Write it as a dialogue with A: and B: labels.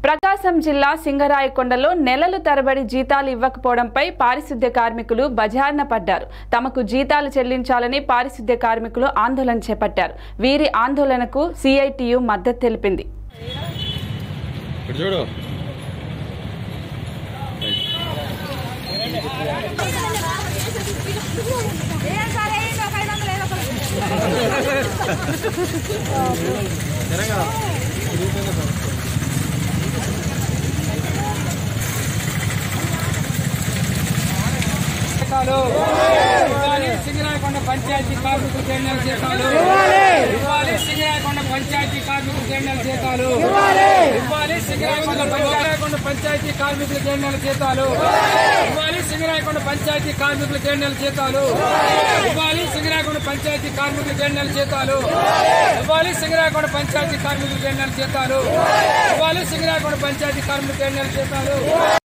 A: ప్రకాశం జిల్లా సింగరాయకొండలో నెలలు తరబడి జీతాలు ఇవ్వకపోవడంపై పారిశుద్ధ్య కార్మికులు బజార్న పడ్డారు తమకు జీతాలు చెల్లించాలని పారిశుద్ధ్య కార్మికులు ఆందోళన చేపట్టారు వీరి ఆందోళనకు సిఐటియు మద్దతు తెలిపింది
B: ఇటు చూడు
C: జీతాలు ఇవ్వాలి సింగరాయకొండ పంచాయతీ కార్మికులకు రెండు నెలల జీతాలు ఇవ్వాలి సింగరాయకొండ పంచాయతీ కార్మికులకు రెండు నెలల జీతాలు ఇవ్వాలి సింగరాయకొండ సింగరాయకొండ పంచాయతీ కార్మికులకు రెండు నెలల జీతాలు ఇవ్వాలి సింగరాయకొండ పంచాయతీ కార్మికులకు రెండు నెలల జీతాలు ఇవ్వాలి సింగరాయకొండ పంచాయతీ కార్మికులకు రెండు నెలల జీతాలు ఇవ్వాలి సింగరాయకొండ పంచాయతీ కార్మికులకు రెండు నెలల జీతాలు ఇవ్వాలి సింగరాయకొండ పంచాయతీ కార్మికులకు రెండు నెలల జీతాలు